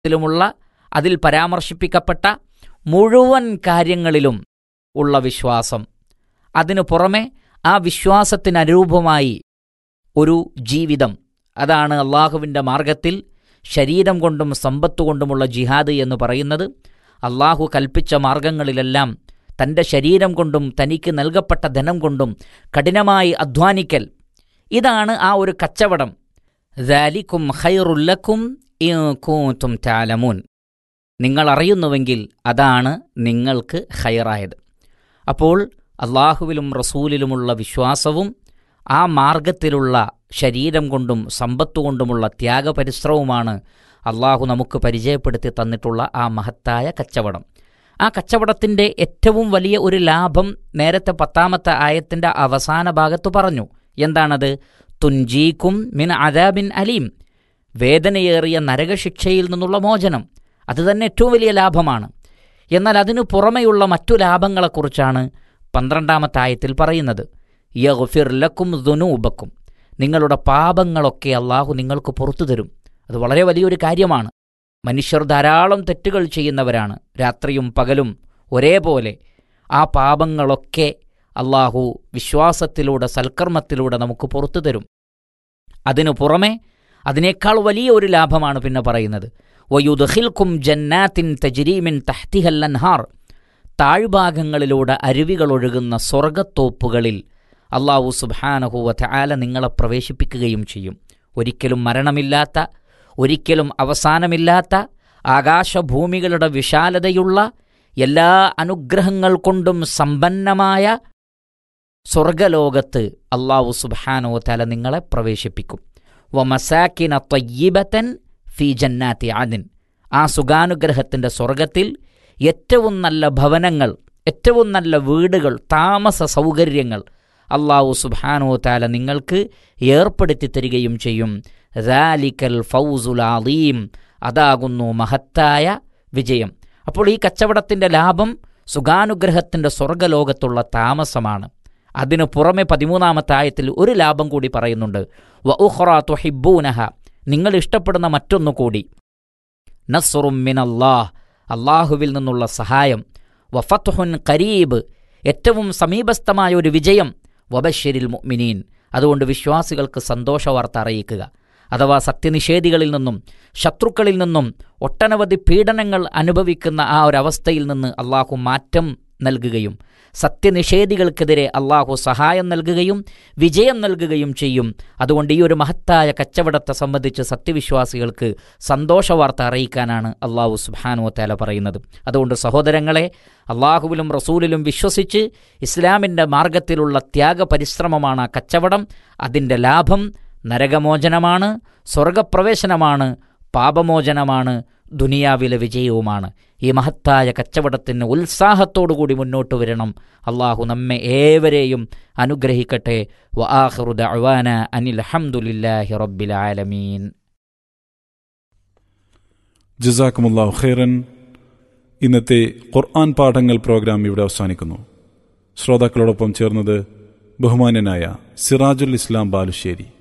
ത്തിലുമുള്ള അതിൽ പരാമർശിപ്പിക്കപ്പെട്ട മുഴുവൻ കാര്യങ്ങളിലും ഉള്ള വിശ്വാസം അതിനു പുറമെ ആ വിശ്വാസത്തിനനുരൂപമായി ഒരു ജീവിതം അതാണ് അള്ളാഹുവിൻ്റെ മാർഗത്തിൽ ശരീരം കൊണ്ടും സമ്പത്ത് കൊണ്ടുമുള്ള ജിഹാദ് എന്ന് പറയുന്നത് അള്ളാഹു കൽപ്പിച്ച മാർഗങ്ങളിലെല്ലാം തൻ്റെ ശരീരം കൊണ്ടും തനിക്ക് നൽകപ്പെട്ട ധനം കൊണ്ടും കഠിനമായി അധ്വാനിക്കൽ ഇതാണ് ആ ഒരു കച്ചവടം ദാലിക്കും ഖൈറുല്ലക്കും കൂത്തും താലമൂൻ നിങ്ങൾ അറിയുന്നുവെങ്കിൽ അതാണ് നിങ്ങൾക്ക് ഖൈറായത് അപ്പോൾ അള്ളാഹുവിലും റസൂലിലുമുള്ള വിശ്വാസവും ആ മാർഗത്തിലുള്ള ശരീരം കൊണ്ടും സമ്പത്തുകൊണ്ടുമുള്ള ത്യാഗപരിശ്രമവുമാണ് അള്ളാഹു നമുക്ക് പരിചയപ്പെടുത്തി തന്നിട്ടുള്ള ആ മഹത്തായ കച്ചവടം ആ കച്ചവടത്തിൻ്റെ ഏറ്റവും വലിയ ഒരു ലാഭം നേരത്തെ പത്താമത്തെ ആയത്തിൻ്റെ അവസാന ഭാഗത്ത് പറഞ്ഞു എന്താണത് തുൻജീക്കും മിൻ അദാബിൻ അലീം വേദനയേറിയ നരകശിക്ഷയിൽ നിന്നുള്ള മോചനം അത് തന്നെ ഏറ്റവും വലിയ ലാഭമാണ് എന്നാൽ അതിനു പുറമെയുള്ള മറ്റു ലാഭങ്ങളെക്കുറിച്ചാണ് പന്ത്രണ്ടാമത്തെ ആയത്തിൽ പറയുന്നത് യഗ്ഫിർ ലക്കും ദുനൂബക്കും നിങ്ങളുടെ പാപങ്ങളൊക്കെ അള്ളാഹു നിങ്ങൾക്ക് പുറത്തു തരും അത് വളരെ വലിയൊരു കാര്യമാണ് മനുഷ്യർ ധാരാളം തെറ്റുകൾ ചെയ്യുന്നവരാണ് രാത്രിയും പകലും ഒരേപോലെ ആ പാപങ്ങളൊക്കെ അള്ളാഹു വിശ്വാസത്തിലൂടെ സൽക്കർമ്മത്തിലൂടെ നമുക്ക് പുറത്തു തരും അതിനു പുറമെ അതിനേക്കാൾ വലിയ ഒരു ലാഭമാണ് പിന്നെ പറയുന്നത് വയുദ്ഹിൽക്കും ജന്നാത്തിൻ തജ്രീമിൻ തഹ്തിഹല്ലൻഹാർ താഴ്ഭാഗങ്ങളിലൂടെ അരുവികൾ ഒഴുകുന്ന സ്വർഗത്തോപ്പുകളിൽ അള്ളാഹു സുബാനഹുവ ആല നിങ്ങളെ പ്രവേശിപ്പിക്കുകയും ചെയ്യും ഒരിക്കലും മരണമില്ലാത്ത ഒരിക്കലും അവസാനമില്ലാത്ത ആകാശഭൂമികളുടെ വിശാലതയുള്ള എല്ലാ അനുഗ്രഹങ്ങൾ കൊണ്ടും സമ്പന്നമായ സ്വർഗലോകത്ത് അള്ളാഹു സുബാനോ തല നിങ്ങളെ പ്രവേശിപ്പിക്കും വ മസാക്കിന ത്വയ്യിബത്തൻ ഫി ജന്നാത്തി ആദിൻ ആ സുഖാനുഗ്രഹത്തിൻ്റെ സ്വർഗത്തിൽ ഏറ്റവും നല്ല ഭവനങ്ങൾ ഏറ്റവും നല്ല വീടുകൾ താമസ സൗകര്യങ്ങൾ അള്ളാഹു സുബാനോ താല നിങ്ങൾക്ക് ഏർപ്പെടുത്തി തരികയും ചെയ്യും റാലിക്കൽ ഫൗസുൽ ആലീം അതാകുന്നു മഹത്തായ വിജയം അപ്പോൾ ഈ കച്ചവടത്തിൻ്റെ ലാഭം സുഖാനുഗ്രഹത്തിൻ്റെ സ്വർഗലോകത്തുള്ള താമസമാണ് അതിനു പുറമെ പതിമൂന്നാമത്തെ ആയത്തിൽ ഒരു ലാഭം കൂടി പറയുന്നുണ്ട് വ ഉഹ്റ തുഹിബൂനഹ നിങ്ങൾ ഇഷ്ടപ്പെടുന്ന മറ്റൊന്നു കൂടി നസ്റും മിനല്ലാഹ് അള്ളാഹുവിൽ നിന്നുള്ള സഹായം വഫത്തുഹുൻ കരീബ് ഏറ്റവും സമീപസ്ഥമായ ഒരു വിജയം വബശ്ശരിൽ മുഅ്മിനീൻ അതുകൊണ്ട് വിശ്വാസികൾക്ക് സന്തോഷവാർത്ത അറിയിക്കുക അഥവാ സത്യനിഷേധികളിൽ നിന്നും ശത്രുക്കളിൽ നിന്നും ഒട്ടനവധി പീഡനങ്ങൾ അനുഭവിക്കുന്ന ആ ഒരവസ്ഥയിൽ നിന്ന് അള്ളാഹു മാറ്റം നൽകുകയും സത്യനിഷേധികൾക്കെതിരെ അള്ളാഹു സഹായം നൽകുകയും വിജയം നൽകുകയും ചെയ്യും അതുകൊണ്ട് ഈ ഒരു മഹത്തായ കച്ചവടത്തെ സംബന്ധിച്ച് സത്യവിശ്വാസികൾക്ക് സന്തോഷവാർത്ത അറിയിക്കാനാണ് അള്ളാഹു സുബാനു തേല പറയുന്നത് അതുകൊണ്ട് സഹോദരങ്ങളെ അള്ളാഹുവിലും റസൂലിലും വിശ്വസിച്ച് ഇസ്ലാമിൻ്റെ മാർഗത്തിലുള്ള ത്യാഗപരിശ്രമമാണ് ആ കച്ചവടം അതിൻ്റെ ലാഭം നരകമോചനമാണ് സ്വർഗപ്രവേശനമാണ് പാപമോചനമാണ് ദുനിയാവിലെ വിജയവുമാണ് ഈ മഹത്തായ കച്ചവടത്തിന് ഉത്സാഹത്തോടുകൂടി മുന്നോട്ട് വരണം അള്ളാഹു നമ്മെ ഏവരെയും അനുഗ്രഹിക്കട്ടെ വആഖിറു ദഅവാന അനിൽ ഹംദുലില്ലാഹി റബ്ബിൽ ആലമീൻ ജസാക്കുമുല്ലാഹു ഖൈറൻ ഇന്നത്തെ ഖുർആൻ പാഠങ്ങൾ പ്രോഗ്രാം ഇവിടെ അവസാനിക്കുന്നു ശ്രോതാക്കളോടൊപ്പം ചേർന്നത് ബഹുമാന്യനായ സിറാജുൽ ഇസ്ലാം ബാലുശ്ശേരി